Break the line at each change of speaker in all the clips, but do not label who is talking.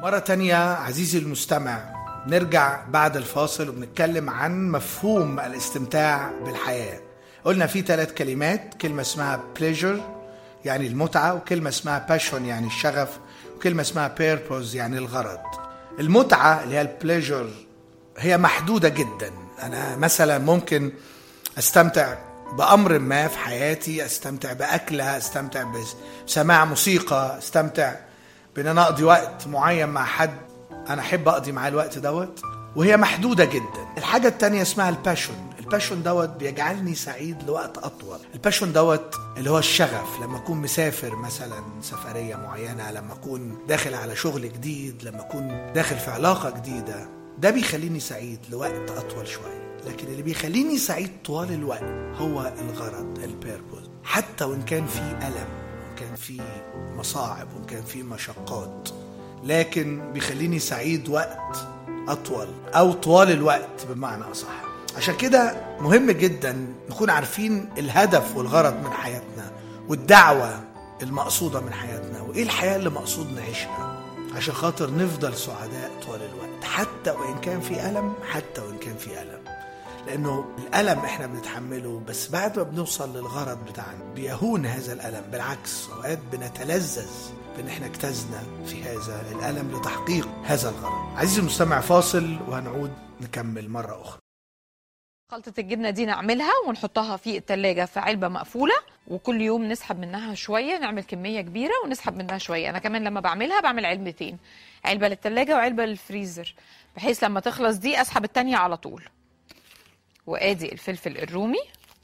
مرة تانية عزيزي المستمع نرجع بعد الفاصل وبنتكلم عن مفهوم الاستمتاع بالحياة قلنا في ثلاث كلمات كلمة اسمها pleasure يعني المتعة وكلمة اسمها passion يعني الشغف وكلمة اسمها purpose يعني الغرض المتعة اللي هي البليجر هي محدودة جدا أنا مثلا ممكن استمتع بأمر ما في حياتي استمتع بأكلة استمتع بسماع موسيقى استمتع بان انا اقضي وقت معين مع حد انا احب اقضي معاه الوقت دوت وهي محدودة جدا الحاجة التانية اسمها الباشون الباشون دوت بيجعلني سعيد لوقت أطول الباشون دوت اللي هو الشغف لما أكون مسافر مثلا سفرية معينة لما أكون داخل على شغل جديد لما أكون داخل في علاقة جديدة ده بيخليني سعيد لوقت أطول شوية لكن اللي بيخليني سعيد طوال الوقت هو الغرض البيربوز حتى وإن كان في ألم وإن كان في مصاعب وإن كان في مشقات لكن بيخليني سعيد وقت أطول أو طوال الوقت بمعنى أصح عشان كده مهم جدا نكون عارفين الهدف والغرض من حياتنا والدعوة المقصودة من حياتنا وإيه الحياة اللي مقصود نعيشها عشان خاطر نفضل سعداء طوال الوقت حتى وإن كان في ألم حتى وإن كان في ألم لأنه الألم إحنا بنتحمله بس بعد ما بنوصل للغرض بتاعنا بيهون هذا الألم بالعكس أوقات بنتلذذ بان احنا اجتزنا في هذا الالم لتحقيق هذا الغرض. عزيزي المستمع فاصل وهنعود نكمل مره اخرى.
خلطة الجبنة دي نعملها ونحطها في التلاجة في علبة مقفولة وكل يوم نسحب منها شوية نعمل كمية كبيرة ونسحب منها شوية أنا كمان لما بعملها بعمل علبتين علبة للتلاجة وعلبة للفريزر بحيث لما تخلص دي أسحب التانية على طول وآدي الفلفل الرومي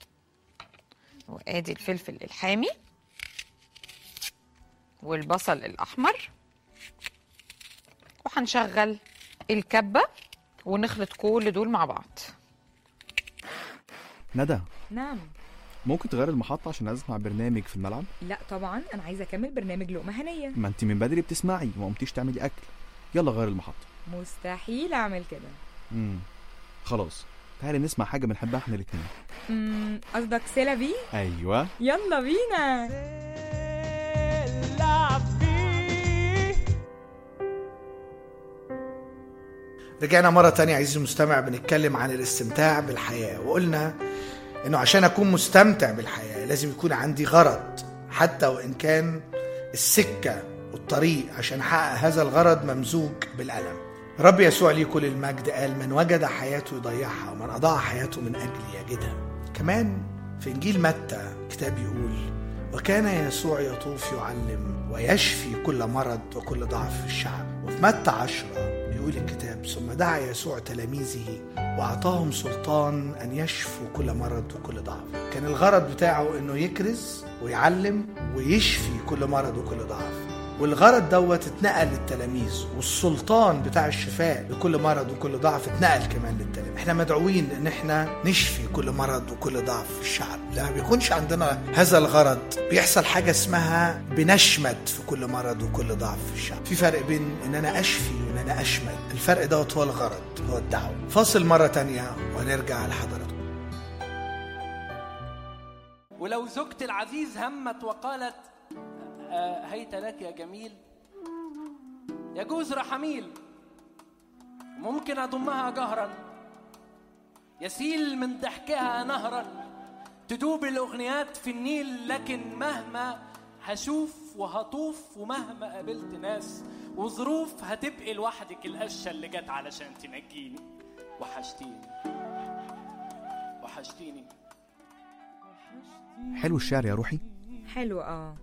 وآدي الفلفل الحامي والبصل الأحمر وهنشغل الكبة ونخلط كل دول مع بعض
ندى
نعم
ممكن تغير المحطة عشان عايز اسمع برنامج في الملعب
لا طبعا انا عايزه اكمل برنامج لقمه هنيه
ما انت من بدري بتسمعي وما قمتيش تعملي اكل يلا غير المحطة
مستحيل اعمل كده
امم خلاص تعالي نسمع حاجة بنحبها احنا الاتنين
أمم، قصدك سيلافي
ايوه
يلا بينا
رجعنا مرة تانية عزيزي المستمع بنتكلم عن الاستمتاع بالحياة وقلنا انه عشان اكون مستمتع بالحياة لازم يكون عندي غرض حتى وان كان السكة والطريق عشان احقق هذا الغرض ممزوج بالألم رب يسوع ليه كل المجد قال من وجد حياته يضيعها ومن أضاع حياته من أجل يجدها كمان في إنجيل متى كتاب يقول وكان يسوع يطوف يعلم ويشفي كل مرض وكل ضعف في الشعب وفي متى عشرة بيقول الكتاب ثم دعا يسوع تلاميذه وأعطاهم سلطان أن يشفوا كل مرض وكل ضعف كان الغرض بتاعه أنه يكرز ويعلم ويشفي كل مرض وكل ضعف والغرض دوت اتنقل للتلاميذ والسلطان بتاع الشفاء لكل مرض وكل ضعف اتنقل كمان للتلاميذ احنا مدعوين ان احنا نشفي كل مرض وكل ضعف في الشعب لما بيكونش عندنا هذا الغرض بيحصل حاجة اسمها بنشمت في كل مرض وكل ضعف في الشعب في فرق بين ان انا اشفي وان انا اشمت الفرق دوت هو الغرض هو الدعوة فاصل مرة تانية ونرجع لحضراتكم
ولو زوجتي العزيز همت وقالت آه، هيت لك يا جميل يجوز رحميل ممكن أضمها جهرا يسيل من ضحكها نهرا تدوب الأغنيات في النيل لكن مهما هشوف وهطوف ومهما قابلت ناس وظروف هتبقي لوحدك القشة اللي جت علشان تنجيني وحشتيني وحشتيني
حلو الشعر يا روحي
حلو اه